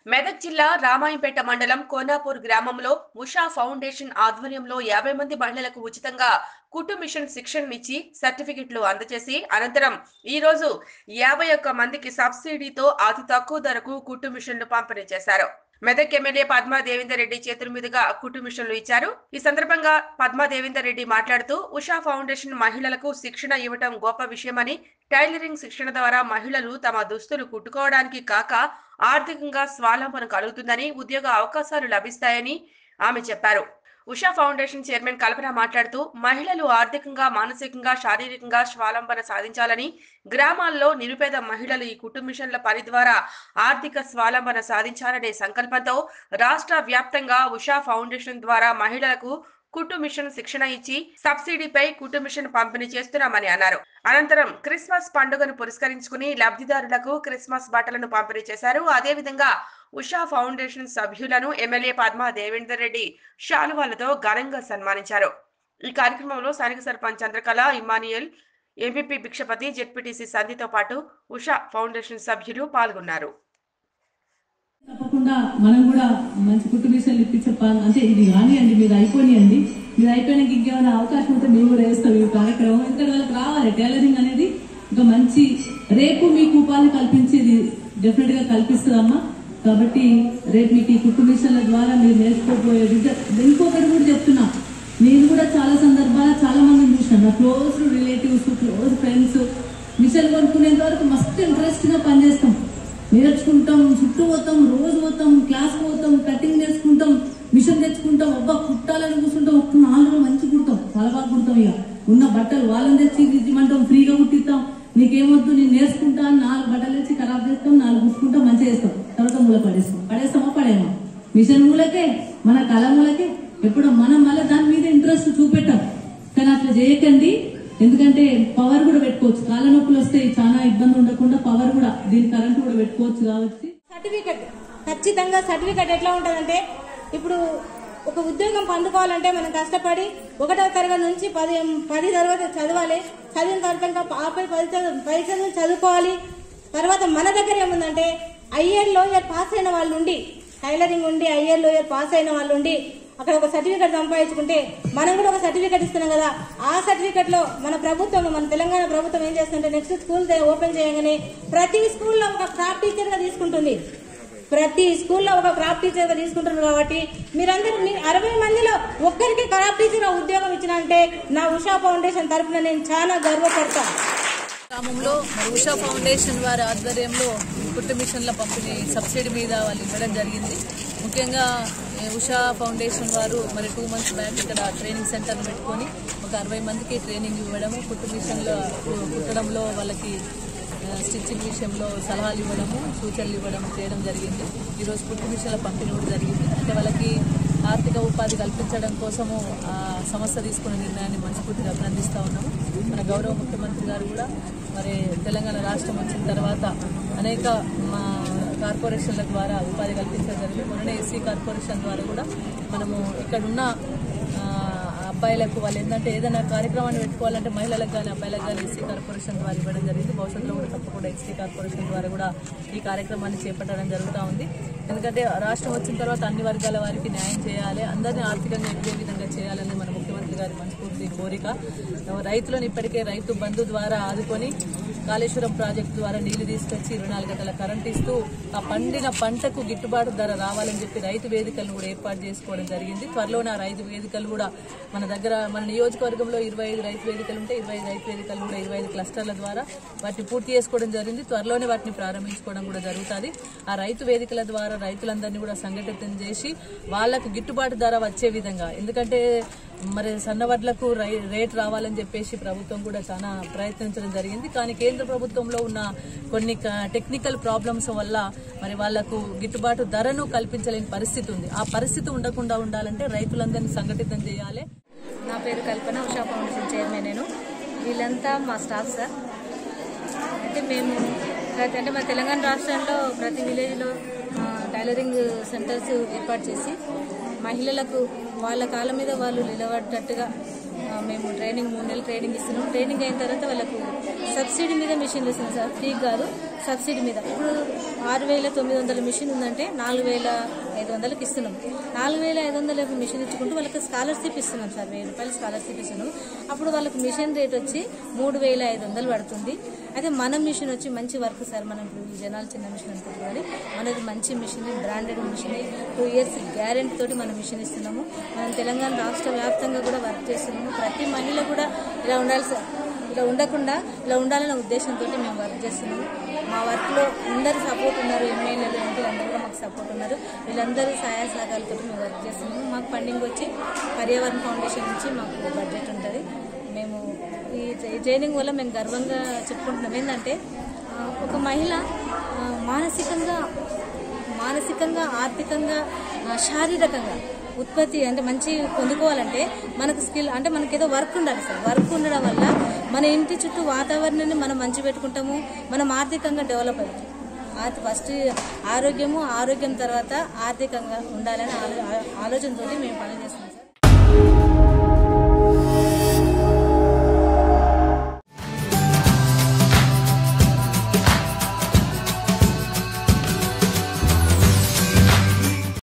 మెదక్ జిల్లా రామాయంపేట మండలం కోనాపూర్ గ్రామంలో ఉషా ఫౌండేషన్ ఆధ్వర్యంలో యాభై మంది మహిళలకు ఉచితంగా కుటు మిషన్ శిక్షణనిచ్చి సర్టిఫికెట్లు అందజేసి అనంతరం ఈ రోజు యాభై ఒక్క మందికి సబ్సిడీతో అతి తక్కువ ధరకు కుట్టు మిషన్లు పంపిణీ చేశారు మెదక్ ఎమ్మెల్యే పద్మా దేవేందర్ రెడ్డి చేతుల మీదుగా కుట్టు మిషన్లు ఇచ్చారు ఈ సందర్భంగా పద్మా దేవేందర్ రెడ్డి మాట్లాడుతూ ఉషా ఫౌండేషన్ మహిళలకు శిక్షణ ఇవ్వటం గొప్ప విషయమని టైలరింగ్ శిక్షణ ద్వారా మహిళలు తమ దుస్తులు కుట్టుకోవడానికి కాక ఆర్థికంగా స్వావలంబన కలుగుతుందని ఉద్యోగ అవకాశాలు లభిస్తాయని ఆమె చెప్పారు ఉషా ఫౌండేషన్ చైర్మన్ కల్పన మాట్లాడుతూ మహిళలు ఆర్థికంగా మానసికంగా శారీరకంగా స్వావలంబన సాధించాలని గ్రామాల్లో నిరుపేద మహిళలు ఈ కుటుంబ మిషన్ల పని ద్వారా ఆర్థిక స్వావలంబన సాధించాలనే సంకల్పంతో రాష్ట్ర వ్యాప్తంగా ఉషా ఫౌండేషన్ ద్వారా మహిళలకు కుట్టు మిషన్ శిక్షణ ఇచ్చి సబ్సిడీపై కుట్టు మిషన్ పంపిణీ చేస్తున్నామని అన్నారు అనంతరం క్రిస్మస్ పండుగను పురస్కరించుకుని లబ్ధిదారులకు క్రిస్మస్ బట్టలను పంపిణీ చేశారు అదేవిధంగా ఉషా ఫౌండేషన్ సభ్యులను ఎమ్మెల్యే పద్మా దేవేందర్ రెడ్డి శాలువాలతో ఘనంగా సన్మానించారు ఈ కార్యక్రమంలో స్థానిక sarpanch Chandrakala Emmanuel MPP Bhikshapathi ZPTC సంధితో పాటు ఉషా ఫౌండేషన్ సభ్యులు పాల్గొన్నారు తప్పకుండా మనం కూడా మంచి కుట్టు మిషన్లు ఇప్పించే పని అంటే ఇది కానివ్వండి మీరు అయిపోయినాయండి మీరు అయిపోయినాక ఇంకేమైనా అవకాశం ఉంటే మేము కూడా వేస్తాం ఈ కార్యక్రమం ఎందుకంటే వాళ్ళకి రావాలి టైలరింగ్ అనేది ఒక మంచి రేపు మీకు ఉపాధి కల్పించేది డెఫినెట్ గా కల్పిస్తుందమ్మా కాబట్టి రేపు మీకు ఈ కుట్టు మిషన్ల ద్వారా మీరు నేర్చుకోబోయే విద్య ఇంకొకటి కూడా చెప్తున్నా నేను కూడా చాలా సందర్భాల చాలా మందిని చూసాను నా close relatives close friends machine కొనుక్కునేంత వరకు మస్తు ఇంట్రెస్ట్ గా పనిచేస్తాం నేర్చుకుంటాం చుట్టూ పోతాం రోజు పోతాం క్లాస్ పోతాం కటింగ్ నేర్చుకుంటాం మిషన్ తెచ్చుకుంటాం అబ్బా కుట్టాలని కూర్చుంటాం ఒక్క నాలుగు రోజులు మంచి కుడతాం చాలా బాగా కుడతాం ఇక ఉన్న బట్టలు వాళ్ళని తెచ్చి ఇది ఇవ్వమంటాం ఫ్రీగా కుట్టిస్తాం నీకేమొద్దు నేను నేర్చుకుంటా అని నాలుగు బట్టలు తెచ్చి ఖరాబ్ చేస్తాం నాలుగు కుట్టుకుంటాం మంచిగా చేస్తాం తర్వాత మూల పడేస్తాం పడేస్తామా పడేమా మిషన్ మూలకే మన కళ మూలకే ఎప్పుడు మనం మళ్ళీ దాని మీద ఇంట్రెస్ట్ చూపెట్టాం కానీ అట్లా చేయకండి ఎందుకంటే పవర్ కూడా పెట్టుకోవచ్చు కాళ్ళ నొప్పులు వస్తే చాలా ఇబ్బంది ఉండకుండా పవర్ కూడా దీని కరెంట్ కూడా పెట్టుకోవచ్చు కాబట్టి సర్టిఫికెట్ ఖచ్చితంగా సర్టిఫికెట్ ఎట్లా ఉంటుందంటే ఇప్పుడు ఒక ఉద్యోగం పొందుకోవాలంటే మనం కష్టపడి ఒకటో తరగతి నుంచి పది పది తరగతి చదవాలి చదివిన తర్వాత ఆపై పది చదువు పది చదువులు చదువుకోవాలి తర్వాత మన దగ్గర ఏముందంటే ఐఏర్ లోయర్ పాస్ అయిన వాళ్ళు ఉండి టైలరింగ్ ఉండి ఐఏర్ లోయర్ పాస్ అయిన వాళ్ళు ఉండి అక్కడ ఒక సర్టిఫికెట్ సంపాదించుకుంటే మనం కూడా ఒక సర్టిఫికెట్ ఇస్తున్నాం కదా ఆ సర్టిఫికెట్ లో మన ప్రభుత్వం మన తెలంగాణ ప్రభుత్వం ఏం చేస్తుందంటే నెక్స్ట్ స్కూల్ ఓపెన్ చేయగానే ప్రతి స్కూల్లో ఒక క్రాఫ్ట్ టీచర్ గా తీసుకుంటుంది ప్రతి స్కూల్లో ఒక క్రాఫ్ట్ టీచర్ గా తీసుకుంటున్నారు కాబట్టి మీరందరూ మీ అరవై మందిలో ఒక్కరికి క్రాఫ్ట్ టీచర్ ఉద్యోగం ఇచ్చినంటే నా ఉషా ఫౌండేషన్ తరఫున నేను చాలా గర్వపడతాను గ్రామంలో మరి ఉషా ఫౌండేషన్ వారి ఆధ్వర్యంలో కుట్టు మిషన్ల పంపిణీ సబ్సిడీ మీద వాళ్ళు ఇవ్వడం జరిగింది ముఖ్యంగా ఏ, ఉషా ఫౌండేషన్ వారు మరి టూ మంత్స్ బ్యాక్ ఇక్కడ ట్రైనింగ్ సెంటర్ పెట్టుకొని ఒక అరవై మందికి ట్రైనింగ్ ఇవ్వడము కుట్టు మిషన్లో కుట్టడంలో వాళ్ళకి ఆ, స్టిచ్చింగ్ విషయంలో సలహాలు ఇవ్వడము సూచనలు ఇవ్వడం చేయడం జరిగింది ఈరోజు కుట్టు మిషన్ల పంపిణీ కూడా జరిగింది అంటే వాళ్ళకి ఆర్థిక ఉపాధి కల్పించడం కోసము ఆ సంస్థ తీసుకున్న నిర్ణయాన్ని మనస్ఫూర్తిగా అభినందిస్తా ఉన్నాము మన గౌరవ ముఖ్యమంత్రి గారు కూడా మరి తెలంగాణ రాష్ట్రం వచ్చిన తర్వాత అనేక మా కార్పొరేషన్ల ద్వారా ఉపాధి కల్పించడం జరిగింది మొన్ననే ఎస్సీ కార్పొరేషన్ ద్వారా కూడా మనము ఇక్కడున్న ఆ, అబ్బాయిలకు వాళ్ళు ఏంటంటే ఏదైనా కార్యక్రమాన్ని పెట్టుకోవాలంటే మహిళలకు కానీ అబ్బాయిలకు కానీ ఎస్సీ కార్పొరేషన్ ద్వారా ఇవ్వడం జరిగింది భవిష్యత్తులో కూడా తప్పకుండా ఎస్సీ కార్పొరేషన్ ద్వారా కూడా ఈ కార్యక్రమాన్ని చేపట్టడం జరుగుతూ ఉంది ఎందుకంటే రాష్ట్రం వచ్చిన తర్వాత అన్ని వర్గాల వారికి న్యాయం చేయాలి అందరినీ ఆర్థికంగా ఎదిగే విధంగా చేయాలని మన ముఖ్యమంత్రి గారి మనస్ఫూర్తి కోరిక రైతులను ఇప్పటికే రైతు బంధు ద్వారా ఆదుకొని కాళేశ్వరం ప్రాజెక్టు ద్వారా నీళ్లు తీసుకొచ్చి ఇరవై నాలుగు గంటల కరెంట్ ఇస్తూ ఆ పండిన పంటకు గిట్టుబాటు ధర రావాలని చెప్పి రైతు వేదికలను కూడా ఏర్పాటు చేసుకోవడం జరిగింది త్వరలోనే ఆ రైతు వేదికలు కూడా మన దగ్గర మన నియోజకవర్గంలో ఇరవై ఐదు రైతు వేదికలు ఉంటే ఇరవై ఐదు రైతు వేదికలు కూడా ఇరవై ఐదు క్లస్టర్ల ద్వారా వాటిని పూర్తి చేసుకోవడం జరిగింది త్వరలోనే వాటిని ప్రారంభించుకోవడం కూడా జరుగుతుంది ఆ రైతు వేదికల ద్వారా రైతులందరినీ కూడా సంఘటితం చేసి వాళ్లకు గిట్టుబాటు ధర వచ్చే విధంగా ఎందుకంటే మరి సన్నవడ్లకు రై రేట్ రావాలని చెప్పేసి ప్రభుత్వం కూడా చాలా ప్రయత్నించడం జరిగింది కానీ కేంద్ర ప్రభుత్వంలో ఉన్న కొన్ని క- టెక్నికల్ ప్రాబ్లమ్స్ వల్ల మరి వాళ్లకు గిట్టుబాటు ధరను కల్పించలేని పరిస్థితి ఉంది ఆ పరిస్థితి ఉండకుండా ఉండాలంటే రైతులందరినీ సంఘటితం చేయాలి నా పేరు కల్పన ఉషా ఫౌండేషన్ చైర్మన్ నేను వీళ్ళంతా మా స్టాఫ్ సార్ అయితే మేము ప్రతి అంటే మన తెలంగాణ రాష్ట్రంలో ప్రతి విలేజ్లో ఆ, టైలరింగ్ సెంటర్స్ ఏర్పాటు చేసి మహిళలకు వాళ్ళ కాళ్ళ మీద వాళ్ళు నిలబడ్డట్టుగా ఆ, మేము ట్రైనింగ్ మూడు నెలలు ట్రైనింగ్ ఇస్తున్నాం ట్రైనింగ్ అయిన తర్వాత వాళ్ళకు సబ్సిడీ మీద మిషన్లు ఇస్తున్నాం సార్ ఫ్రీ కాదు సబ్సిడీ మీద ఇప్పుడు ఆరు వేల తొమ్మిది వందల మిషన్ ఉందంటే నాలుగు వేల ఐదు వందలకి ఇస్తున్నాం నాలుగు వేల ఐదు వందలకు మిషన్ ఇచ్చుకుంటూ వాళ్ళకి స్కాలర్షిప్ ఇస్తున్నాం సార్ వెయ్యి రూపాయలు స్కాలర్షిప్ ఇస్తున్నాం అప్పుడు వాళ్ళకి మిషన్ రేట్ వచ్చి మూడు వేల ఐదు వందలు పడుతుంది అయితే మన మిషన్ వచ్చి మంచి వర్క్ సార్ మనం ఇప్పుడు ఈ జనాలు చిన్న మిషన్ అనుకుంటున్నారు కానీ మనది మంచి machine branded machine two years guarantee తోటి మనం మిషన్ ఇస్తున్నాము మనం తెలంగాణ రాష్ట్ర వ్యాప్తంగా కూడా వర్క్ చేస్తున్నాము ప్రతి మహిళ కూడా ఇలా ఉండాలి సార్ ఇలా ఉండకుండా ఇలా ఉండాలనే ఉద్దేశంతో మేము వర్క్ చేస్తున్నాము మా వర్క్లో అందరు సపోర్ట్ ఉన్నారు ఎమ్మెల్యేలు ఎంపీలు అందరూ కూడా మాకు సపోర్ట్ ఉన్నారు వీళ్ళందరూ సహాయ సహకారాలతో మేము వర్క్ చేస్తున్నాము మాకు ఫండింగ్ వచ్చి పర్యావరణ ఫౌండేషన్ నుంచి మాకు బడ్జెట్ ఉంటుంది మేము ఈ ట్రై- ట్రైనింగ్ వల్ల మేము గర్వంగా చెప్పుకుంటున్నాం ఏంటంటే ఆ, ఒక మహిళ ఆ, మానసికంగా మానసికంగా ఆర్థికంగా ఆ, శారీరకంగా ఉత్పత్తి అంటే మంచి పొందుకోవాలంటే మనకు స్కిల్ అంటే మనకి ఏదో వర్క్ ఉండాలి సార్ వర్క్ ఉండడం వల్ల మన ఇంటి చుట్టూ వాతావరణాన్ని మనం మంచి పెట్టుకుంటాము మనం ఆర్థికంగా డెవలప్ అవుతాం ఆర్థ ఫస్ట్ ఆరోగ్యము ఆరోగ్యం తర్వాత ఆర్థికంగా ఉండాలని ఆలో ఆలోచనతోటి మేము పని చేస్తున్నాం సార్